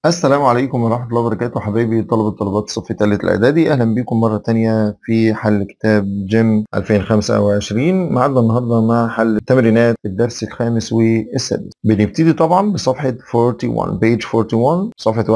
السلام عليكم ورحمة الله وبركاته حبايبي طلبة طلبات الصف الثالث الإعدادي أهلا بكم مرة تانية في حل كتاب جيم 2025 معادنا النهاردة مع حل التمرينات الدرس الخامس والسادس بنبتدي طبعا بصفحة 41 بيج 41 صفحة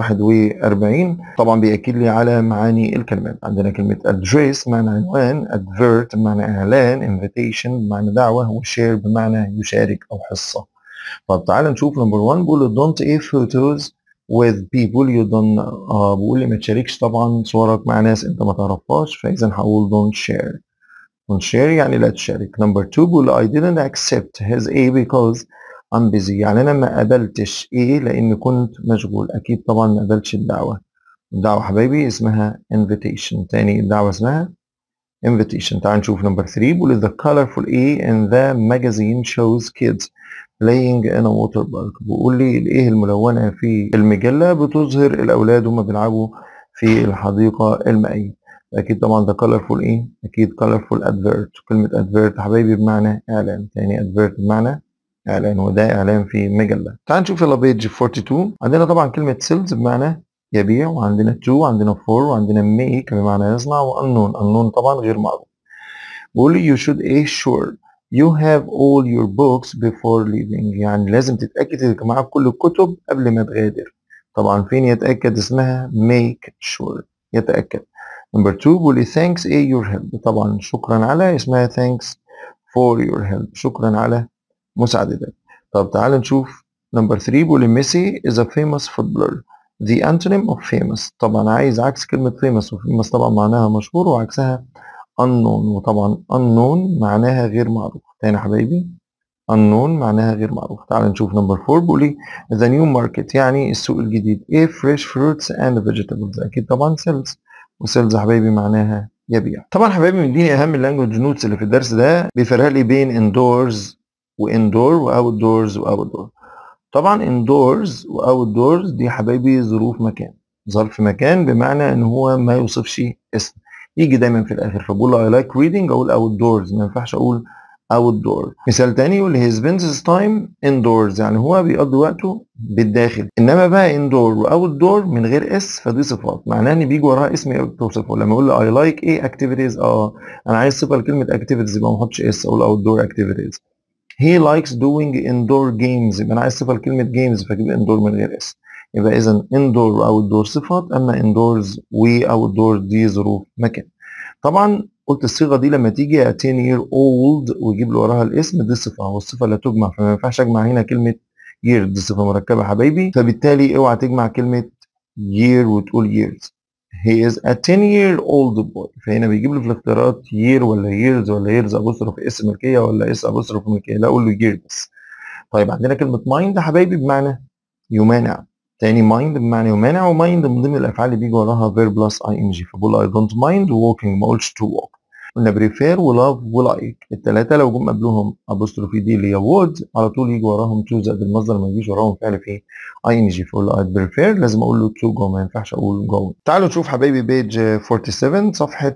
41 طبعا بيأكد لي على معاني الكلمات عندنا كلمة address معنى عنوان advert بمعنى إعلان invitation بمعنى دعوة وشير بمعنى يشارك أو حصة طب تعال نشوف نمبر 1 بيقول don't take photos with people you don't آه بقول لي ما تشاركش طبعا صورك مع ناس انت ما تعرفهاش فاذا هقول don't share don't share يعني لا تشارك number two بقول I didn't accept his A because I'm busy يعني انا ما قبلتش A لان كنت مشغول اكيد طبعا ما قبلتش الدعوة الدعوة حبايبي اسمها invitation تاني الدعوة اسمها invitation تعال نشوف number 3 بيقول the colorful A in the magazine shows kids playing in a water park بيقول لي الايه الملونه في المجله بتظهر الاولاد وهم بيلعبوا في الحديقه المائيه اكيد طبعا ده colorful ايه اكيد colorful advert كلمه advert حبايبي بمعنى اعلان تاني advert بمعنى اعلان وده اعلان في مجله تعال نشوف يلا بيج 42 عندنا طبعا كلمه sales بمعنى يبيع وعندنا to وعندنا for وعندنا make بمعنى يصنع وunknown unknown طبعا غير معروف بيقول لي you should assure You have all your books before leaving يعني لازم تتأكد إنك معاك كل الكتب قبل ما تغادر طبعا فين يتأكد اسمها make sure يتأكد number two بيقول thanks a your help طبعا شكرا على اسمها thanks for your help شكرا على مساعدتك طب تعال نشوف number three بيقول ميسي is a famous footballer the antonym of famous طبعا عايز عكس كلمة famous و famous طبعا معناها مشهور وعكسها unknown وطبعا unknown معناها غير معروف تاني يا حبايبي unknown معناها غير معروف تعال نشوف نمبر 4 بيقول لي the new market يعني السوق الجديد ايه fresh fruits and vegetables اكيد طبعا sales وسيلز يا حبايبي معناها يبيع طبعا حبايبي مديني اهم اللانجوج نوتس اللي في الدرس ده بيفرق لي بين indoors واندور واوتدورز واوتدور طبعا indoors واوتدورز دي حبايبي ظروف مكان ظرف مكان بمعنى ان هو ما يوصفش اسم يجي دايما في الاخر فبقول له I like reading اقول outdoors ما ينفعش اقول outdoor مثال تاني يقول he spends his time indoors يعني هو بيقضي وقته بالداخل انما بقى indoor و outdoor من غير اس فدي صفات معناها ان بيجي وراها اسم توصفه لما اقول له I like ايه activities اه انا عايز صفه لكلمه activities يبقى ما احطش اس اقول outdoor activities he likes doing indoor games يبقى انا عايز صفه لكلمه games فاجيب indoor من غير اس يبقى اذا indoor و outdoor صفات اما indoors و outdoor دي ظروف مكان طبعا قلت الصيغه دي لما تيجي 10 year old ويجيب له وراها الاسم دي صفه والصفه لا تجمع فما ينفعش اجمع هنا كلمه year دي صفه مركبه حبايبي فبالتالي اوعى تجمع كلمه year وتقول years he is a 10 year old boy فهنا بيجيب له في الاختيارات year ولا years ولا years ابوستروف اس ملكيه ولا اس ابوستروف ملكيه لا اقول له year بس طيب عندنا كلمه mind حبايبي بمعنى يمانع تاني mind بمعنى يمانع ومايند من ضمن الافعال اللي بيجي وراها verb plus ing فبقول I don't mind walking ما قلتش to walk قلنا prefer و love و like التلاتة لو جم قبلهم apostrophe دي اللي هي would على طول يجي وراهم to زائد المصدر ما يجيش وراهم فعل في ing فاقول له I prefer لازم اقول له to go ما ينفعش اقول go تعالوا نشوف حبايبي بيج 47 صفحة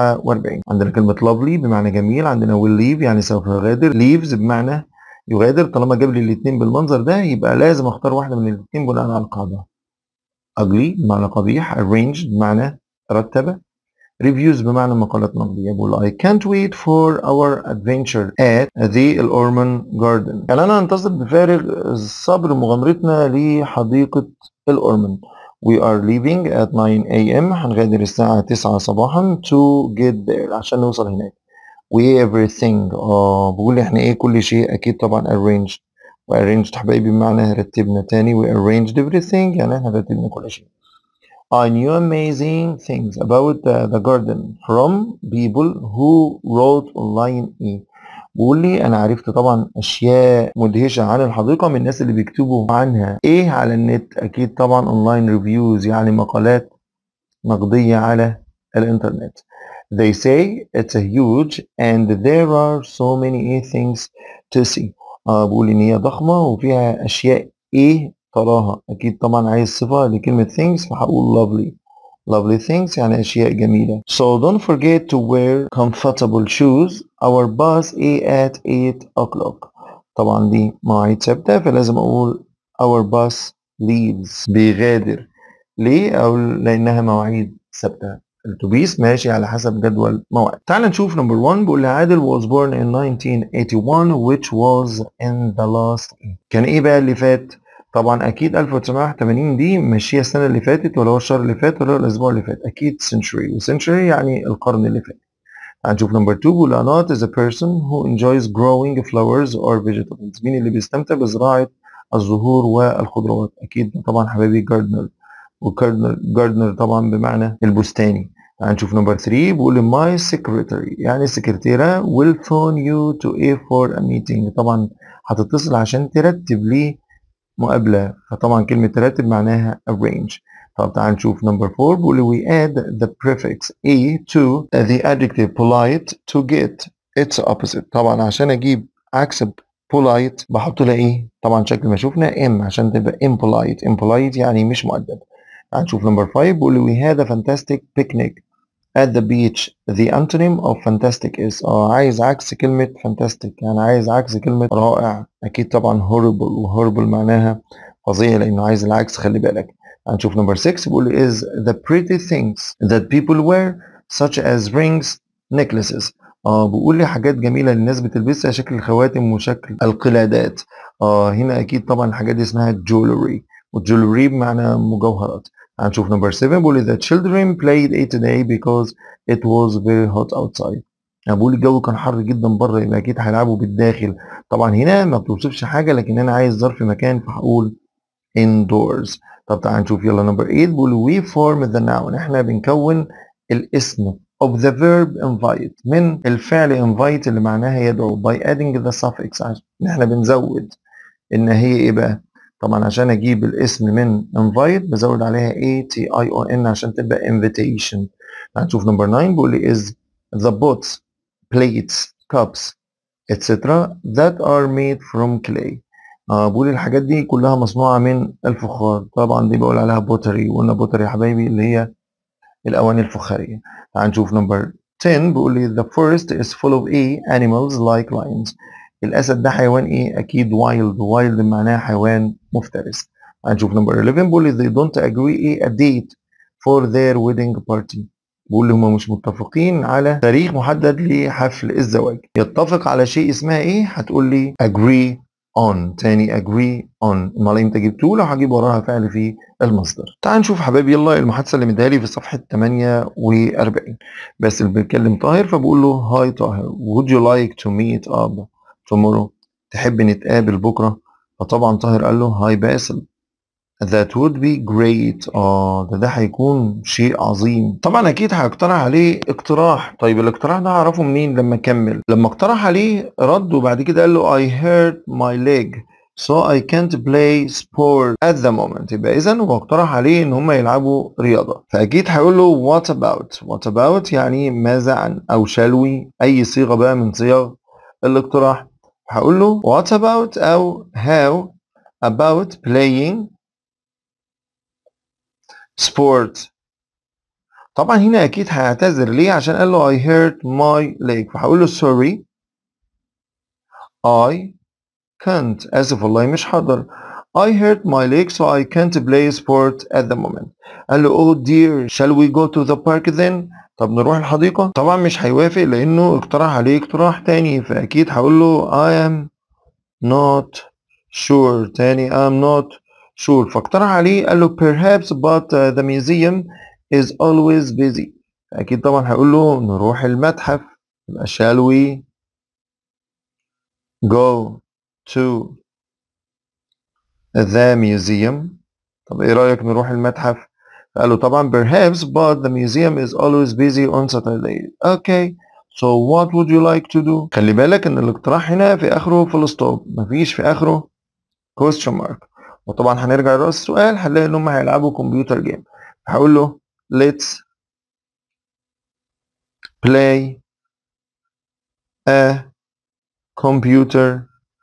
47 عندنا كلمة lovely بمعنى جميل عندنا will leave يعني سوف يغادر leaves بمعنى يغادر طالما جاب لي الاثنين بالمنظر ده يبقى لازم اختار واحده من الاثنين بناء على القاعده ugly بمعنى قبيح arranged بمعنى رتبه reviews بمعنى مقالات نقديه بقول I can't wait for our adventure at the الأورمان garden يعني أنا أنتظر بفارغ الصبر مغامرتنا لحديقة الأورمان We are leaving at 9 a.m. هنغادر الساعة 9 صباحا to get there عشان نوصل هناك و everything اه بقول احنا ايه كل شيء اكيد طبعا arranged و arranged حبايبي بمعنى رتبنا تاني و arranged everything يعني احنا رتبنا كل شيء I knew amazing things about the, the garden from people who wrote online ايه بيقول لي انا عرفت طبعا اشياء مدهشه عن الحديقه من الناس اللي بيكتبوا عنها ايه على النت اكيد طبعا اونلاين ريفيوز يعني مقالات نقديه على الانترنت They say it's a huge and there are so many things to see. آه بقول إن هي ضخمة وفيها أشياء إيه تراها. أكيد طبعا عايز صفة لكلمة things فهقول lovely. Lovely things يعني أشياء جميلة. So don't forget to wear comfortable shoes. Our bus is at 8 o'clock. طبعا دي مواعيد ثابتة فلازم أقول our bus leaves بيغادر ليه او لانها مواعيد ثابته الاتوبيس ماشي على حسب جدول موعد تعال نشوف نمبر 1 بيقول لي عادل was born in 1981 which was in the last كان ايه بقى اللي فات طبعا اكيد 1981 دي ماشيه السنه اللي فاتت ولا هو الشهر اللي فات ولا هو الاسبوع اللي فات اكيد century وcentury يعني القرن اللي فات هنشوف نمبر 2 بيقول Anat is a person who enjoys growing flowers or vegetables مين اللي بيستمتع بزراعه الزهور والخضروات اكيد طبعا حبايبي جاردنر وجاردنر جاردنر طبعا بمعنى البستاني هنشوف نمبر 3 بيقول my secretary يعني السكرتيرة will phone you to a for a meeting طبعا هتتصل عشان ترتب لي مقابلة فطبعا كلمة ترتب معناها arrange طب تعال نشوف نمبر 4 بيقول we add the prefix a to the adjective polite to get its opposite طبعا عشان اجيب عكس polite بحط لها ايه طبعا شكل ما شفنا m عشان تبقى impolite impolite يعني مش مؤدب هنشوف نمبر 5 بيقول we had a fantastic picnic at the beach the antonym of fantastic is اه عايز عكس كلمة fantastic يعني عايز عكس كلمة رائع أكيد طبعا horrible و horrible معناها فظيع لأنه عايز العكس خلي بالك هنشوف نمبر 6 بيقول is the pretty things that people wear such as rings necklaces اه بيقول لي حاجات جميلة الناس بتلبسها شكل الخواتم وشكل القلادات اه هنا أكيد طبعا الحاجات دي اسمها jewelry والجولري بمعنى مجوهرات هنشوف نمبر 7 بيقول the children played it today because it was very hot outside يعني بقول الجو كان حر جدا بره يبقى اكيد هيلعبوا بالداخل طبعا هنا ما بتوصفش حاجه لكن انا عايز ظرف مكان فهقول indoors طب تعال نشوف يلا نمبر 8 بيقول we form the noun احنا بنكون الاسم of the verb invite من الفعل invite اللي معناها يدعو by adding the suffix عشان احنا بنزود ان هي ايه بقى طبعا عشان اجيب الاسم من invite بزود عليها a t i o n عشان تبقى invitation هنشوف نمبر 9 بيقول لي is the pots plates cups etc that are made from clay آه بقول الحاجات دي كلها مصنوعة من الفخار طبعا دي بقول عليها بوتري وقلنا بوتري يا حبايبي اللي هي الأواني الفخارية هنشوف نمبر 10 بيقول لي the forest is full of a animals like lions الأسد ده حيوان إيه؟ أكيد wild wild معناها حيوان مفترس هنشوف نمبر 11 بيقول لي they don't agree إيه a date for their wedding party بيقول لي هم مش متفقين على تاريخ محدد لحفل الزواج يتفق على شيء اسمها ايه هتقول لي agree on تاني agree on امال انت جبته لو هجيب وراها فعل في المصدر تعال نشوف حبايبي يلا المحادثه اللي مديها لي في صفحه 48 بس اللي بيتكلم طاهر فبقول له هاي طاهر would you like to meet up tomorrow تحب نتقابل بكره فطبعا طاهر قال له هاي باسل That would be great اه ده ده هيكون شيء عظيم طبعا اكيد هيقترح عليه اقتراح طيب الاقتراح ده هعرفه منين لما اكمل لما اقترح عليه رد وبعد كده قال له I hurt my leg so I can't play sport at the moment يبقى اذا هو اقترح عليه ان هم يلعبوا رياضه فاكيد هيقول له what about what about يعني ماذا عن او shall we اي صيغه بقى من صيغ الاقتراح هقول له what about او how about playing sport طبعا هنا اكيد هيعتذر ليه عشان قال له I hurt my leg فهقول له sorry I can't اسف والله مش هقدر I hurt my leg so I can't play sport at the moment قال له oh dear shall we go to the park then طب نروح الحديقة طبعا مش هيوافق لانه اقترح عليه اقتراح تاني فاكيد هقول له I am not sure تاني I'm not sure فاقترح عليه قال له perhaps but uh, the museum is always busy اكيد طبعا هقول له نروح المتحف يبقى shall we go to the museum طب ايه رايك نروح المتحف قال له طبعا perhaps but the museum is always busy on Saturday okay so what would you like to do خلي بالك ان الاقتراح هنا في اخره full stop مفيش في اخره question mark وطبعا هنرجع لرأس السؤال هنلاقي ان هم هيلعبوا كمبيوتر جيم هقول له let's play a computer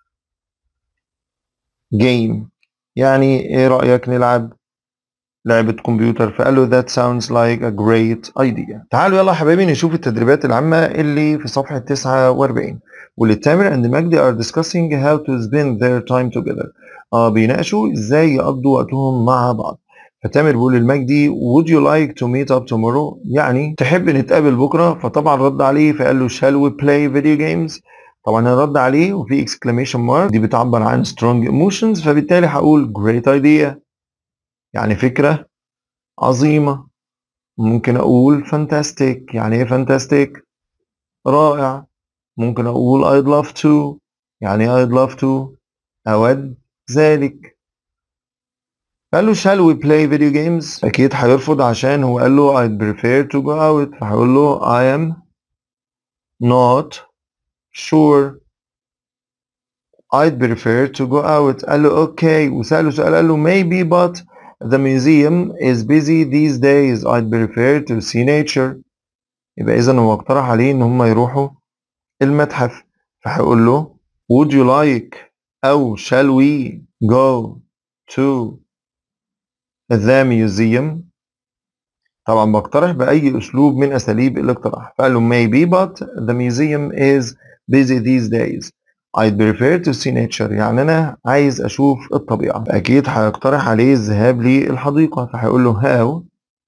game يعني ايه رأيك نلعب لعبة كمبيوتر فقال له that sounds like a great idea تعالوا يلا يا حبايبي نشوف التدريبات العامة اللي في صفحة 49 واللي تامر and مجدي are discussing how to spend their time together اه بيناقشوا ازاي يقضوا وقتهم مع بعض فتامر بيقول للمجدي would you like to meet up tomorrow يعني تحب نتقابل بكره فطبعا رد عليه فقال له shall we play video games طبعا انا رد عليه وفي exclamation mark دي بتعبر عن strong emotions فبالتالي هقول great idea يعني فكره عظيمه ممكن اقول fantastic يعني ايه fantastic رائع ممكن اقول I'd love to يعني I'd love to اود ذلك قال له shall we play video games اكيد هيرفض عشان هو قال له I'd prefer to go out فهيقول له I am not sure I'd prefer to go out قال له اوكي وسأله سؤال قال له maybe but the museum is busy these days I'd prefer to see nature يبقى اذا هو اقترح عليه ان هم يروحوا المتحف فهيقول له would you like او shall we go to the museum طبعا بقترح بأي أسلوب من أساليب الاقتراح فقال له maybe but the museum is busy these days I'd prefer to see nature يعني أنا عايز أشوف الطبيعة أكيد هيقترح عليه الذهاب للحديقة فهيقول له how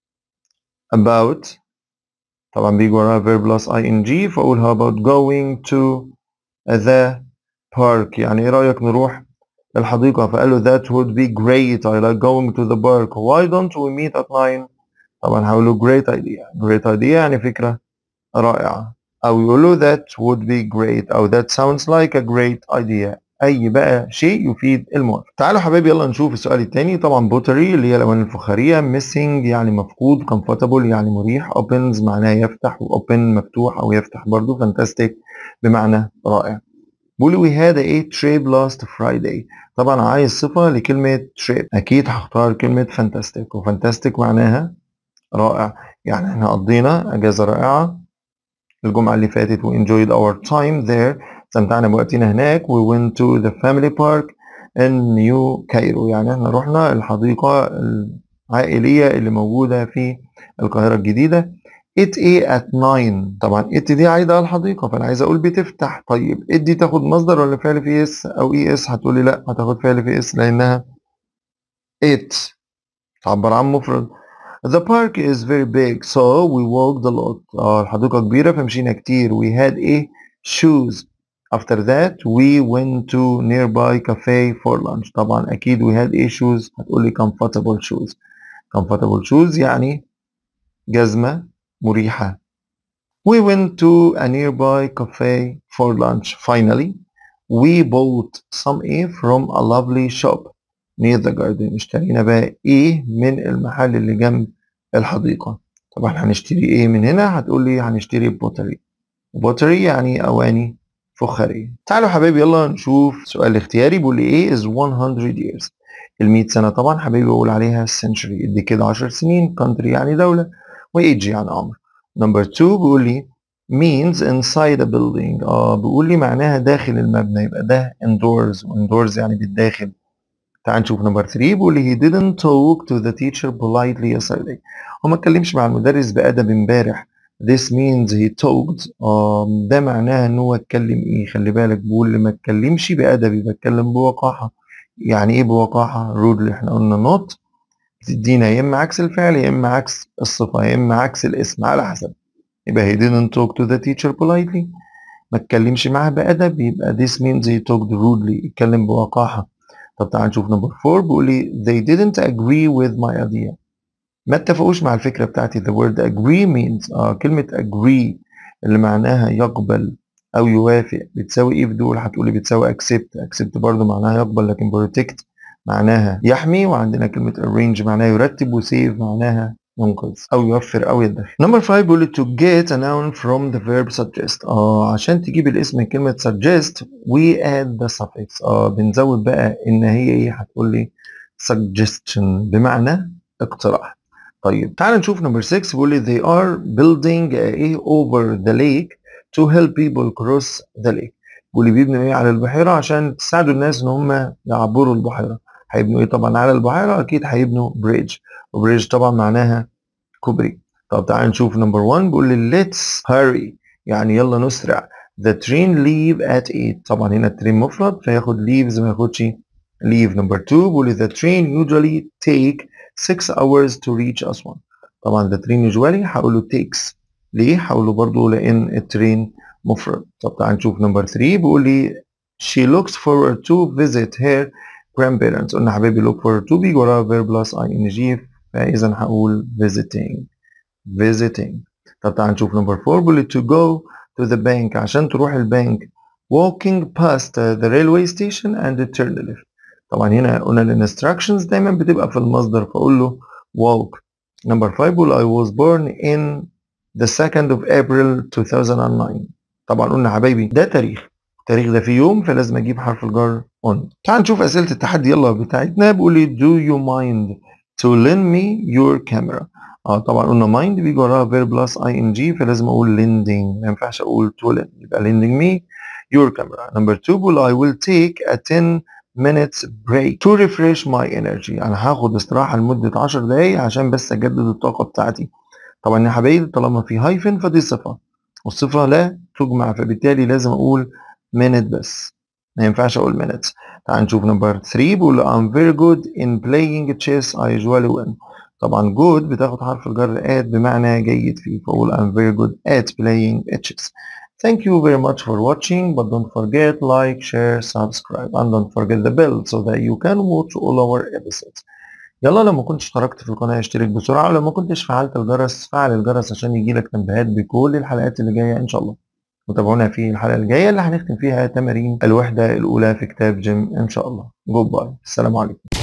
about طبعا بيجي وراها verb plus ing فأقول how about going to the park يعني إيه رأيك نروح الحديقة فقال له that would be great I like going to the park why don't we meet at 9 طبعا هقول له great idea great idea يعني فكرة رائعة أو يقول له that would be great أو that sounds like a great idea أي بقى شيء يفيد الموافق تعالوا حبايبي يلا نشوف السؤال الثاني طبعا بوتري اللي هي الألوان الفخارية missing يعني مفقود comfortable يعني مريح opens معناه يفتح و open مفتوح أو يفتح برضو fantastic بمعنى رائع بيقول we had a trip last Friday طبعا عايز صفة لكلمة trip أكيد هختار كلمة fantastic وfantastic معناها رائع يعني احنا قضينا أجازة رائعة الجمعة اللي فاتت we enjoyed our time there استمتعنا بوقتنا هناك we went to the family park in New Cairo يعني احنا رحنا الحديقة العائلية اللي موجودة في القاهرة الجديدة it a at 9 طبعا it دي عايدة على الحديقة فأنا عايز أقول بتفتح طيب it دي تاخد مصدر ولا فعل في اس أو اي اس هتقولي لا هتاخد فعل في اس لأنها it تعبر عن مفرد The park is very big so we walked a lot اه الحديقة كبيرة فمشينا كتير we had a shoes after that we went to nearby cafe for lunch طبعا أكيد we had a shoes هتقولي comfortable shoes comfortable shoes يعني جزمة مريحة we went to a nearby cafe for lunch finally we bought some A from a lovely shop near the garden اشترينا بقى ايه من المحل اللي جنب الحديقة طبعا هنشتري ايه من هنا هتقول لي هنشتري بوتري بوتري يعني اواني فخارية تعالوا حبايبي يلا نشوف سؤال اختياري بيقول لي ايه is 100 years ال 100 سنة طبعا حبايبي بقول عليها century ادي كده 10 سنين country يعني دولة وايج يعني عمر نمبر 2 بيقول لي means inside a building اه بيقول لي معناها داخل المبنى يبقى ده indoors indoors يعني بالداخل تعال نشوف نمبر 3 بيقول لي he didn't talk to the teacher politely yesterday هو ما اتكلمش مع المدرس بأدب امبارح this means he talked um, ده معناها ان هو اتكلم ايه خلي بالك بيقول لي ما اتكلمش بأدب يبقى اتكلم بوقاحة يعني ايه بوقاحة rudely احنا قلنا not بتدينا يا اما عكس الفعل يا اما عكس الصفة يا اما عكس الاسم على حسب يبقى he didn't talk to the teacher politely ما اتكلمش معاها بأدب يبقى this means he talked rudely اتكلم بوقاحة طب تعال نشوف نمبر 4 بيقول لي they didn't agree with my idea ما اتفقوش مع الفكرة بتاعتي the word agree means آه كلمة agree اللي معناها يقبل أو يوافق بتساوي إيه في دول هتقولي بتساوي accept accept برضه معناها يقبل لكن protect معناها يحمي وعندنا كلمة arrange معناها يرتب وسيف معناها ينقذ أو يوفر أو يدخر. نمبر 5 بيقول لي to get a noun from the verb suggest آه عشان تجيب الاسم من كلمة suggest we add the suffix آه بنزود بقى إن هي إيه هتقول لي suggestion بمعنى اقتراح. طيب تعال نشوف نمبر 6 بيقول لي they are building a over the lake to help people cross the lake. بيقول لي بيبنوا ايه على البحيرة عشان تساعدوا الناس ان هم يعبروا البحيرة. هيبنوا ايه طبعا على البحيرة اكيد هيبنوا بريدج وبريدج طبعا معناها كوبري. طب تعال نشوف نمبر 1 بيقول لي let's hurry يعني يلا نسرع. The train leave at 8 طبعا هنا الترين مفرد فياخد leaves ما ياخدش leave number two بيقول the train usually take 6 hours to reach أسوان طبعا the train usually هقول له takes ليه؟ هقول له برضه لأن الترين مفرد طب تعال نشوف number 3 بيقول لي she looks forward to visit her grandparents قلنا حبايبي look forward to بيجي وراها verb plus ing فإذا هقول visiting visiting طب تعال نشوف number 4 بيقول لي to go to the bank عشان تروح البنك walking past the railway station and turn left طبعا هنا قلنا الانستراكشنز دايما بتبقى في المصدر فاقول له walk number 5 بيقول I was born in the 2nd of April 2009 طبعا قلنا حبايبي ده تاريخ التاريخ ده في يوم فلازم اجيب حرف الجر on تعال نشوف اسئله التحدي يلا بتاعتنا بيقول لي do you mind to lend me your camera اه طبعا قلنا mind بيجي وراها verb plus ing فلازم اقول lending ما ينفعش اقول to lend يبقى lending me your camera number two بيقول I will take a 10 minutes break to refresh my energy انا هاخد استراحه لمده 10 دقايق عشان بس اجدد الطاقه بتاعتي طبعا يا حبايبي طالما في هايفن فدي صفه والصفه لا تجمع فبالتالي لازم اقول minute بس ما ينفعش اقول minutes تعال نشوف نمبر 3 بيقول I'm very good in playing chess I usually win طبعا good بتاخد حرف الجر at بمعنى جيد فيه فاقول I'm very good at playing chess Thank you very much for watching but don't forget like, share, subscribe and don't forget the bell so that you can watch all our episodes يلا لو ما كنتش اشتركت في القناة اشترك بسرعة ولو ما كنتش فعلت الجرس فعل الجرس عشان يجيلك تنبيهات بكل الحلقات اللي جاية ان شاء الله وتابعونا في الحلقة الجاية اللي هنختم فيها تمارين الوحدة الأولى في كتاب جيم إن شاء الله جود باي السلام عليكم